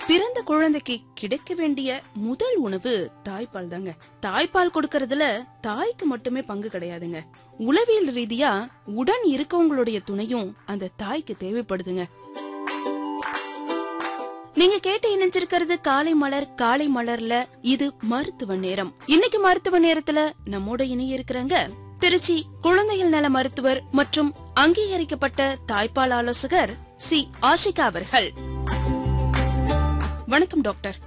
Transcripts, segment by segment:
பிறந்த குழந்தைக்கு கிடைக்க வேண்டிய முதல் உணவு தாய்ப்பால் தாங்க தாய்ப்பால் கொடுக்கறதுல தாய்க்கு மட்டுமே பங்கு கிடையாதுங்க உளவியல் ரீதியா உடன் இருக்கவங்களுடைய துணையும் அந்த தாய்க்கு தேவைப்படுதுங்க நீங்க கேட்டு இணைஞ்சிருக்கிறது காலை மலர் காலை மலர்ல இது மருத்துவ நேரம் இன்னைக்கு மருத்துவ நேரத்துல நம்மோட இணைய இருக்கிறாங்க திருச்சி குழந்தைகள் நல மருத்துவர் மற்றும் அங்கீகரிக்கப்பட்ட தாய்ப்பால் ஆலோசகர் சி ஆஷிகா அவர்கள் வணக்கம் டாக்டர்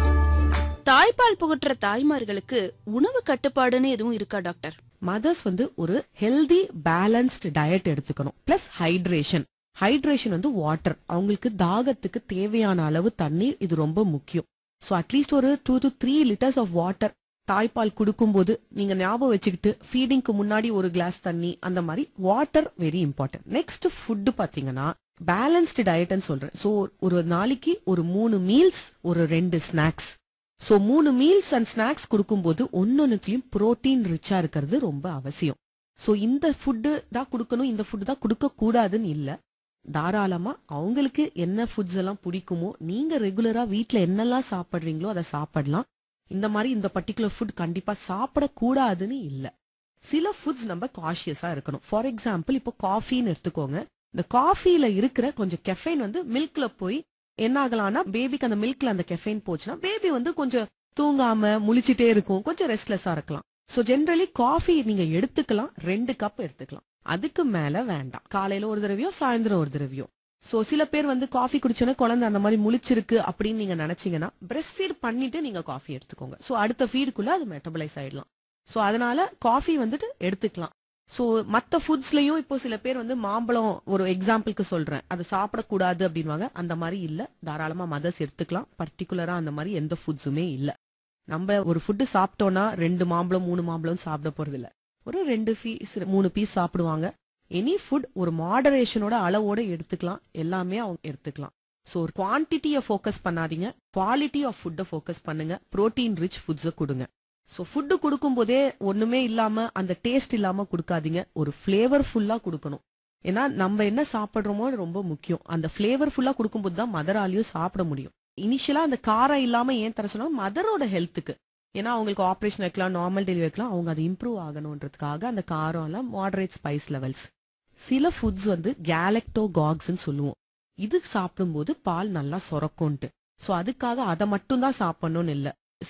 தாய்ப்பால் புகற்ற தாய்மார்களுக்கு உணவு கட்டுப்பாடுன்னு எதுவும் இருக்கா டாக்டர் மதர்ஸ் வந்து ஒரு ஹெல்தி பேலன்ஸ்டு டயட் எடுத்துக்கணும் பிளஸ் ஹைட்ரேஷன் ஹைட்ரேஷன் வந்து வாட்டர் அவங்களுக்கு தாகத்துக்கு தேவையான அளவு தண்ணீர் இது ரொம்ப முக்கியம் ஸோ அட்லீஸ்ட் ஒரு two to three litres of water தாய்ப்பால் கொடுக்கும்போது நீங்க ஞாபகம் வச்சுக்கிட்டு ஃபீடிங்க்கு முன்னாடி ஒரு கிளாஸ் தண்ணி அந்த மாதிரி water very important next food பாத்தீங்கன்னா பேலன்ஸ்டு டயட்னு சொல்றேன் ஸோ ஒரு நாளைக்கு ஒரு மூணு மீல்ஸ் ஒரு ரெண்டு ஸ்நாக்ஸ் ஸோ மூணு மீல்ஸ் அண்ட் ஸ்நாக்ஸ் கொடுக்கும்போது ஒன்னொன்னுலயும் புரோட்டீன் ரிச்சா இருக்கிறது ரொம்ப அவசியம் ஸோ இந்த ஃபுட்டு தான் கொடுக்கணும் இந்த ஃபுட்டு தான் கொடுக்க கூடாதுன்னு இல்ல தாராளமா அவங்களுக்கு என்ன ஃபுட்ஸ் எல்லாம் பிடிக்குமோ நீங்க ரெகுலரா வீட்ல என்னெல்லாம் சாப்பிடுறீங்களோ அதை சாப்பிடலாம் இந்த மாதிரி இந்த பர்டிகுலர் ஃபுட் கண்டிப்பா சாப்பிடக்கூடாதுன்னு இல்ல சில ஃபுட்ஸ் நம்ம காஷியஸா இருக்கணும் ஃபார் எக்ஸாம்பிள் இப்போ காஃபின்னு எடுத்துக்கோங்க இந்த காஃபில இருக்கிற கொஞ்சம் கெஃபைன் வந்து மில்க்ல போய் என்ன ஆகலாம்னா பேபிக்கு அந்த மில்க்ல அந்த கெஃபைன் போச்சுன்னா பேபி வந்து கொஞ்சம் தூங்காம முழிச்சிட்டே இருக்கும் கொஞ்சம் ரெஸ்ட்லெஸ்ஸா இருக்கலாம் சோ ஜென்ரலி காஃபி நீங்க எடுத்துக்கலாம் ரெண்டு கப் எடுத்துக்கலாம் அதுக்கு மேல வேண்டாம் காலையில ஒரு தடவையோ சாயந்தரம் ஒரு தடவையோ சோ சில பேர் வந்து காஃபி குடிச்சோன்னே குழந்தை அந்த மாதிரி முழிச்சிருக்கு அப்படின்னு நீங்க நினைச்சீங்கன்னா பிரஸ்ட் ஃபீட் பண்ணிட்டு நீங்க காஃபி எடுத்துக்கோங்க சோ அடுத்த ஃபீடுக்குள்ள அது மெட்டபலைஸ் ஆயிடலாம் சோ அதனால காஃபி வந்துட்டு எடுத்துக்கலாம் சோ மத்த ஃபுட்ஸ்லயும் இப்போ சில பேர் வந்து மாம்பழம் ஒரு எக்ஸாம்பிளுக்கு சொல்றேன் அதை சாப்பிடக்கூடாது அப்படின்வாங்க அந்த மாதிரி இல்ல தாராளமா மதர்ஸ் எடுத்துக்கலாம் பர்டிகுலரா அந்த மாதிரி எந்த ஃபுட்ஸுமே இல்ல நம்ம ஒரு ஃபுட்டு சாப்பிட்டோம்னா ரெண்டு மாம்பழம் மூணு மாம்பழம் சாப்பிட போறது இல்ல ஒரு ரெண்டு பீஸ் மூணு பீஸ் சாப்பிடுவாங்க எனி ஃபுட் ஒரு மாடரேஷனோட அளவோட எடுத்துக்கலாம் எல்லாமே அவங்க எடுத்துக்கலாம் ஸோ ஒரு குவான்டிட்டியை ஃபோக்கஸ் பண்ணாதீங்க குவாலிட்டி ஆஃப் ஃபுட்டை ஃபோக்கஸ் பண்ணுங்க புரோட்டீன் ரிச் ஃபுட்ஸை கொடுங்க ஸோ ஃபுட்டு கொடுக்கும் போதே ஒண்ணுமே இல்லாம அந்த டேஸ்ட் இல்லாம கொடுக்காதீங்க ஒரு ஃபிளேவர்ஃபுல்லா கொடுக்கணும் ஏன்னா நம்ம என்ன சாப்பிடுறோமோ ரொம்ப முக்கியம் அந்த ஃபிளேவர்ஃபுல்லா கொடுக்கும்போது தான் மதராலையும் சாப்பிட முடியும் இனிஷியலா அந்த காரம் இல்லாம ஏன் தர சொன்னா மதரோட ஹெல்த்துக்கு ஏன்னா அவங்களுக்கு ஆப்ரேஷன் வைக்கலாம் நார்மல் டெலிவரி வைக்கலாம் அவங்க அது இம்ப்ரூவ் ஆகணுன்றதுக்காக அந்த காரம் எல்லாம் மாடரேட் ஸ்பைஸ் லெவல்ஸ் சில ஃபுட்ஸ் வந்து கேலக்டோ காக்ஸ்ன்னு சொல்லுவோம் இது சாப்பிடும்போது பால் நல்லா சுரக்கும்ட்டு சோ அதுக்காக அதை மட்டும் தான் சாப்பிடணும்னு இல்ல